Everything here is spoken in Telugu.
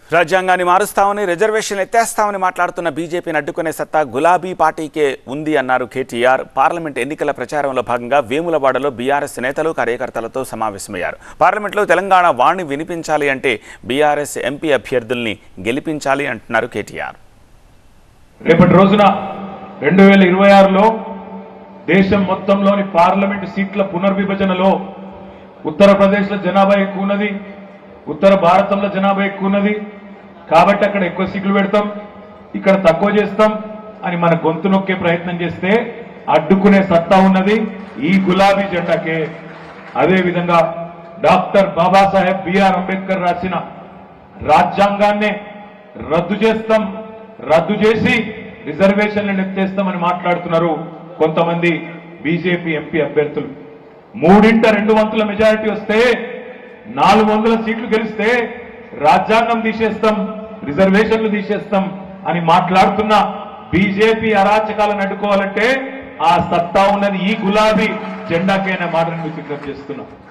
రాజ్యాంగాన్ని మారుస్తామని రిజర్వేషన్ ఎత్తేస్తామని మాట్లాడుతున్న బీజేపీని అడ్డుకునే సత్తా గులాబీ పార్టీకే ఉంది అన్నారు కేటీఆర్ పార్లమెంట్ ఎన్నికల ప్రచారంలో భాగంగా వేములవాడలో బీఆర్ఎస్ నేతలు కార్యకర్తలతో సమావేశమయ్యారు పార్లమెంట్లో తెలంగాణ వాణి వినిపించాలి అంటే బీఆర్ఎస్ ఎంపీ అభ్యర్థుల్ని గెలిపించాలి అంటున్నారు కేటీఆర్ రేపటి రోజున రెండు వేల ఇరవై ఆరులో దేశం మొత్తంలోని పార్లమెంటు సీట్ల పునర్విభజనలో ఉత్తరప్రదేశ్లో జనాభా ఎక్కువ ఉన్నది ఉత్తర భారతంలో జనాభా ఎక్కువ ఉన్నది కాబట్టి అక్కడ ఎక్కువ సీట్లు పెడతాం ఇక్కడ తక్కువ చేస్తాం అని మన గొంతు నొక్కే ప్రయత్నం చేస్తే అడ్డుకునే సత్తా ఉన్నది ఈ గులాబీ జెండాకే అదే విధంగా డాక్టర్ బాబాసాహెబ్ బిఆర్ అంబేద్కర్ రాసిన రాజ్యాంగాన్నే రద్దు చేస్తాం రద్దు చేసి రిజర్వేషన్లను ఎత్తేస్తామని మాట్లాడుతున్నారు కొంతమంది బీజేపీ ఎంపీ అభ్యర్థులు మూడింట రెండు వంతుల మెజారిటీ వస్తే నాలుగు వందల సీట్లు గెలిస్తే రాజ్యాంగం తీసేస్తాం రిజర్వేషన్లు తీసేస్తాం అని మాట్లాడుతున్న బీజేపీ అరాచకాలను అడ్డుకోవాలంటే ఆ సత్తా ఉన్నది ఈ గులాబీ జెండాకే అనే మాటను మీకు విజ్ఞప్తి చేస్తున్నాం